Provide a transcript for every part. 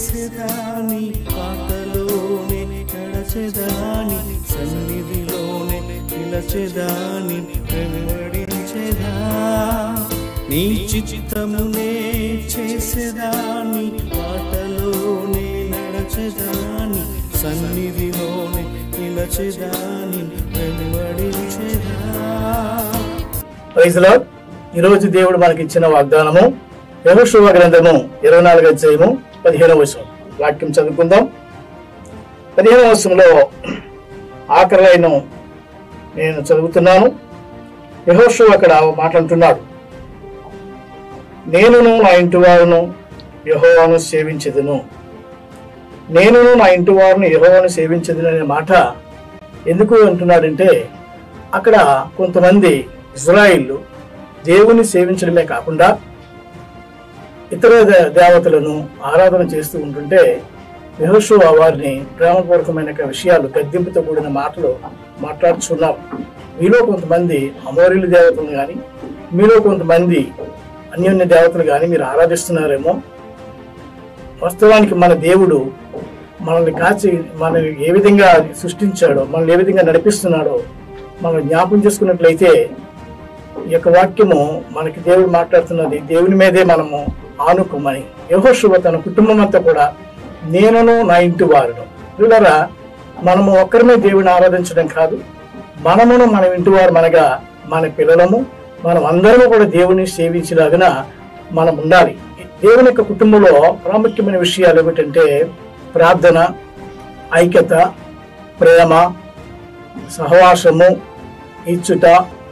చేసేదాని పాటలోనే నడచెదాని సన్నిధిలోనే నిలచెదాని వెంబడించెదా నీ చిత్తమునే చేసేదాని పాటలోనే నడచెదాని సన్నిధిలోనే నిలచెదాని వెంబడించెదా praise lord ఈరోజు దేవుడు మనకి ఇచ్చిన వాగ్దానము యెహోషువ గ్రంథము ఇరవై నాలుగు అధ్యాయము పదిహేనవ వచనం వాక్యం చదువుకుందాం పదిహేనవ వచనంలో ఆఖరి లైన్ నేను చదువుతున్నాను యెహోషువ అక్కడ మాట్లాడుతున్నాడు నేనును నా ఇంటి వారును యెహోవాను సేవించదును నేనును నా ఇంటి వారిని యెహోవాను సేవించదును అనే మాట ఎందుకు అంటున్నాడంటే అక్కడ కొంతమంది ఇజ్రాయిళ్ళు దేవుని సేవించడమే కాకుండా ఇతర దే- దేవతలను ఆరాధన చేస్తూ ఉంటుంటే యెహోషువ వారిని ప్రేమపూర్వకమైన విషయాలు గద్దెంపుతో కూడిన మాటలు మాట్లాడుతున్నారు మీలో కొంతమంది అమోరీలు దేవతలను కానీ మీలో కొంతమంది అన్యోన్య దేవతలు కానీ మీరు ఆరాధిస్తున్నారేమో వాస్తవానికి మన దేవుడు మనల్ని కాచి మనల్ని ఏ విధంగా సృష్టించాడో మనల్ని ఏ విధంగా నడిపిస్తున్నాడో మనం జ్ఞాపం చేసుకున్నట్లయితే ఈ యొక్క వాక్యము మనకి దేవుడు మాట్లాడుతున్నది దేవుని మీదే మనము ఆనుకోమని యహోశువ తన కుటుంబం అంతా కూడా నేనును నా ఇంటి వారును వీళ్ళరా మనము ఒక్కరిమే దేవుని ఆరాధించడం కాదు మనమును మన ఇంటి వారు మనగా మన పిల్లలము మనం అందరము కూడా దేవుని సేవించేలాగిన మనం ఉండాలి దేవుని యొక్క కుటుంబంలో ప్రాముఖ్యమైన విషయాలు ఏమిటంటే ప్రార్థన ఐక్యత ప్రేమ సహవాసము ఇచ్చుట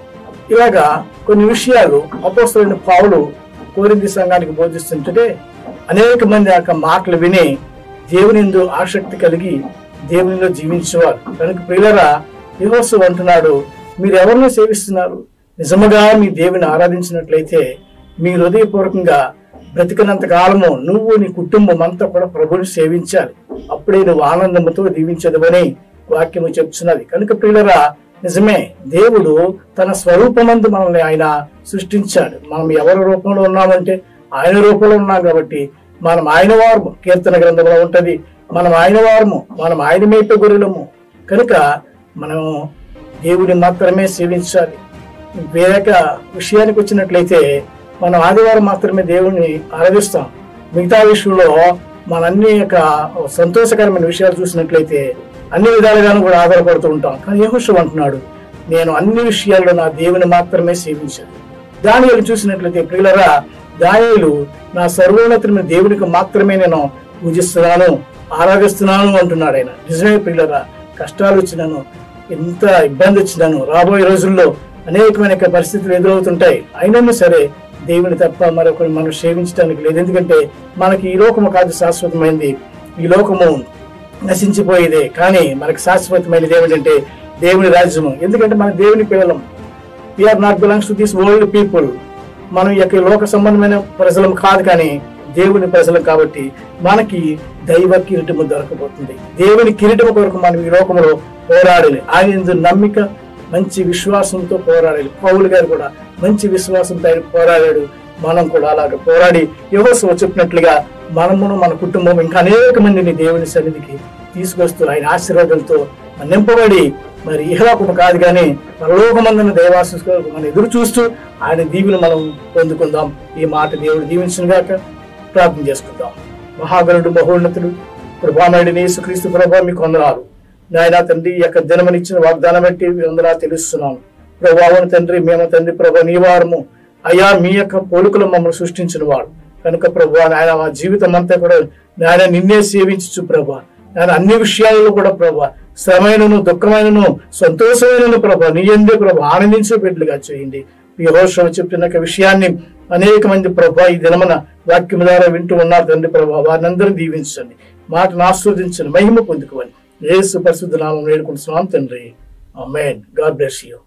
ఇలాగా కొన్ని విషయాలు అపోస్తులైన పావులు కోరింది సంఘానికి బోధిస్తుంటే అనేక మంది ఆ యొక్క మాటలు విని దేవుని యందు ఆసక్తి కలిగి దేవునిలో జీవించేవారు కనుక ప్రియులరా యువస్సు అంటున్నాడు మీరు ఎవరిని సేవిస్తున్నారు నిజముగా మీ దేవుని ఆరాధించినట్లయితే మీ హృదయపూర్వకంగా బ్రతికినంత కాలము నువ్వు నీ కుటుంబం అంతా కూడా ప్రభుని సేవించాలి అప్పుడే నువ్వు ఆనందముతో దీవించదవని వాక్యము చెప్తున్నది కనుక ప్రియులరా నిజమే దేవుడు తన స్వరూపమందు మనల్ని ఆయన సృష్టించాడు మనం ఎవరి రూపంలో ఉన్నామంటే ఆయన రూపంలో ఉన్నాం కాబట్టి మనం ఆయన వారము కీర్తన గ్రంథంలో ఉంటది మనం ఆయన వారము మనం ఆయన మేపే గొర్రెలము కనుక మనం దేవుడిని మాత్రమే సేవించాలి వేరొక విషయానికి వచ్చినట్లయితే మనం ఆదివారం మాత్రమే దేవుణ్ణి ఆరాధిస్తాం మిగతా విషయంలో మన అన్ని యొక్క సంతోషకరమైన విషయాలు చూసినట్లయితే అన్ని విధాలుగాను కూడా ఆధారపడుతూ ఉంటాం కానీ యెహోషువ అంటున్నాడు నేను అన్ని విషయాల్లో నా దేవుని మాత్రమే సేవించాను దానియలు చూసినట్లయితే ప్రియులరా దానియలు నా సర్వోన్నతమైన దేవుడికి మాత్రమే నేను పూజిస్తున్నాను ఆరాధిస్తున్నాను అంటున్నాడు ఆయన నిజమే ప్రియులరా కష్టాలు వచ్చినాను ఎంత ఇబ్బంది వచ్చినాను రాబోయే రోజుల్లో అనేకమైన యొక్క పరిస్థితులు ఎదురవుతుంటాయి అయినను సరే దేవుని తప్ప మరొకరిని మనం సేవించడానికి లేదు ఎందుకంటే మనకి ఈ లోకము కాదు శాశ్వతమైంది ఈ లోకము నశించిపోయేదే కానీ మనకి శాశ్వతమైనది ఏమిటంటే దేవుని రాజ్యము ఎందుకంటే మన దేవుని పిల్లలం we are not belongs to this world people మనం ఈ యొక్క లోక సంబంధమైన ప్రజలం కాదు కానీ దేవుని ప్రజలం కాబట్టి మనకి దైవ కిరీటము దొరకబోతుంది దేవుని కిరీటము కొరకు మనం ఈ లోకంలో పోరాడాలి ఆయన యందు నమ్మిక మంచి విశ్వాసంతో పోరాడాలి పౌలు గారు కూడా మంచి విశ్వాసంతో ఆయన పోరాడాడు మనం కూడా అలాగ పోరాడి యువస్వ చెప్పినట్లుగా మనమును మన కుటుంబం ఇంకా అనేక మందిని దేవుని సన్నిధికి తీసుకొస్తూ ఆయన ఆశీర్వాదంతో నింపబడి మరి ఇహలోకము కాదు కానీ పరలోకమందున దేవాసు మనం ఎదురు చూస్తూ ఆయన దీవులు మనం పొందుకుందాం ఈ మాట దేవుడు దీవించిన గాక ప్రార్థన చేసుకుందాం మహాగణుడు మహోన్నతుడు ప్రభామయుడిని యేసుక్రీస్తు ప్రభా మీకు వందనాలు నాయన తండ్రి ఈ యొక్క దినమనిచ్చిన వాగ్దానం బట్టి వందనా తెలుస్తున్నాను ప్రభావం తండ్రి మేము తండ్రి ప్రభా నీ వారము అయ్యా మీ యొక్క పోలికలు మమ్మల్ని సృష్టించిన వాడు కనుక ప్రభు నాయన మా జీవితం అంతా కూడా నాయన నిన్నే సేవించు ప్రభా నాయన అన్ని విషయాలలో కూడా ప్రభా శ్రమైనను దుఃఖమైనను సంతోషమైనను ప్రభా నీ ఎందే ప్రభా ఆనందించే బిడ్డలుగా చేయండి ఈ హోషం చెప్పిన యొక్క విషయాన్ని అనేక మంది ప్రభా ఈ దినమన వాక్యం ద్వారా వింటూ ఉన్నారు తండ్రి ప్రభా వారిని అందరూ దీవించండి మాటను ఆస్వాదించండి మహిమ పొందుకోవాలి ఏసు పరిశుద్ధ నామం వేడుకుంటున్నాం తండ్రి ఆమేన్ గాడ్ బ్లెస్ యూ